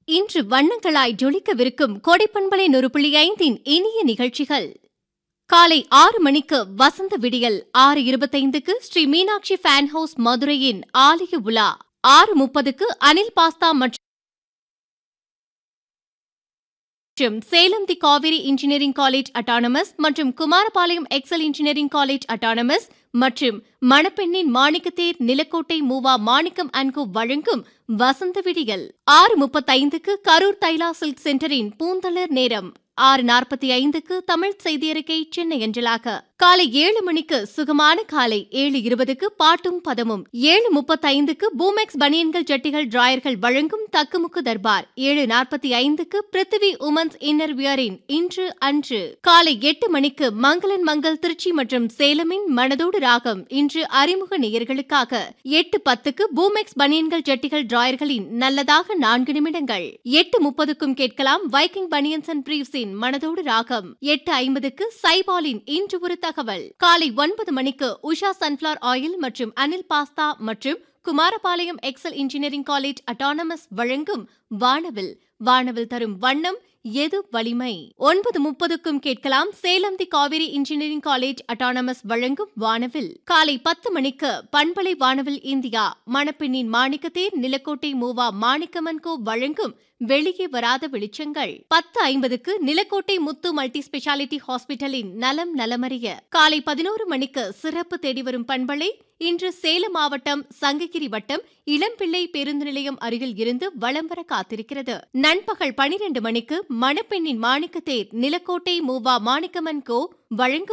இன்று வண்ணங்களாய் ஜொலிக்கவிருக்கும் கோடைப்பண்பலை நூறு புள்ளி ஐந்தின் இனிய நிகழ்ச்சிகள் காலை ஆறு மணிக்கு வசந்த விடியல் ஆறு இருபத்தைந்துக்கு ஸ்ரீ மீனாட்சி ஃபேன் ஹவுஸ் மதுரையின் ஆலய உலா ஆறு முப்பதுக்கு அனில் பாஸ்தா மற்றும் Salem the Kaveri engineering college autonomous மற்றும் Kumarapalayam excel engineering college autonomous மற்றும் மணப்பெண்ணின் மாணிக்கத்தேர் நிலக்கோட்டை மூவா மாணிக்கம் அன்கோ வழங்கும் வசந்த விடியல் ஆறு முப்பத்தைந்துக்கு கரூர் தைலா சில்க் சென்டரின் பூந்தளர் நேரம் ஆறு நாற்பத்தி ஐந்துக்கு தமிழ் செய்தியறிக்கை சென்னை அஞ்சலாக காலை ஏழு மணிக்கு சுகமான காலை ஏழு இருபதுக்கு பாட்டும் பதமும் ஏழு முப்பத்தைந்துக்கு பூமெக்ஸ் பனியன்கள் ஜட்டிகள் டிராயர்கள் வழங்கும் தக்குமுக்கு தர்பார் ஏழு நாற்பத்தி ஐந்துக்கு பிருத்திவி உமன்ஸ் இன்னர் வியரின் இன்று அன்று காலை எட்டு மணிக்கு மங்களன் மங்கள் திருச்சி மற்றும் சேலமின் மனதோடு ராகம் இன்று அறிமுக நேயர்களுக்காக எட்டு பத்துக்கு பூமெக்ஸ் பனியன்கள் ஜட்டிகள் டிராயர்களின் நல்லதாக நான்கு நிமிடங்கள் எட்டு முப்பதுக்கும் கேட்கலாம் வைக்கிங் பனியன்ஸ் அண்ட் பிரீவ்ஸின் மனதோடு ராகம் எட்டு ஐம்பதுக்கு சைபாலின் இன்று ஒரு தகவல் காலை ஒன்பது மணிக்கு உஷா சன்ஃபிளவர் ஆயில் மற்றும் அனில் பாஸ்தா மற்றும் Kumarapalayam excel engineering college autonomous வழங்கும் வானவில் வானவில் தரும் வண்ணம் எது வலிமை ஒன்பது முப்பதுக்கும் கேட்கலாம் Salem the Kaveri engineering college autonomous வழங்கும் வானவில் காலை பத்து மணிக்கு பண்பலை வானவில் இந்தியா மணப்பெண்ணின் மாணிக்கத்தேர் நிலக்கோட்டை மூவா மாணிக்கமன்கோ வழங்கும் வெளியே வராத வெளிச்சங்கள் பத்து ஐம்பதுக்கு நிலக்கோட்டை முத்து மல்டி ஸ்பெஷாலிட்டி ஹாஸ்பிட்டலின் நலம் நலமறிய காலை பதினோரு மணிக்கு சிறப்பு தேடி வரும் பண்பலை இன்று சேலம் மாவட்டம் சங்ககிரி வட்டம் இளம்பிள்ளை பேருந்து நிலையம் அருகில் இருந்து வலம் வர காத்திருக்கிறது நண்பகல் பனிரெண்டு மணிக்கு மணப்பெண்ணின் மாணிக்கத்தேர் நிலக்கோட்டை மூவா மாணிக்கமன் கோ வழங்கும்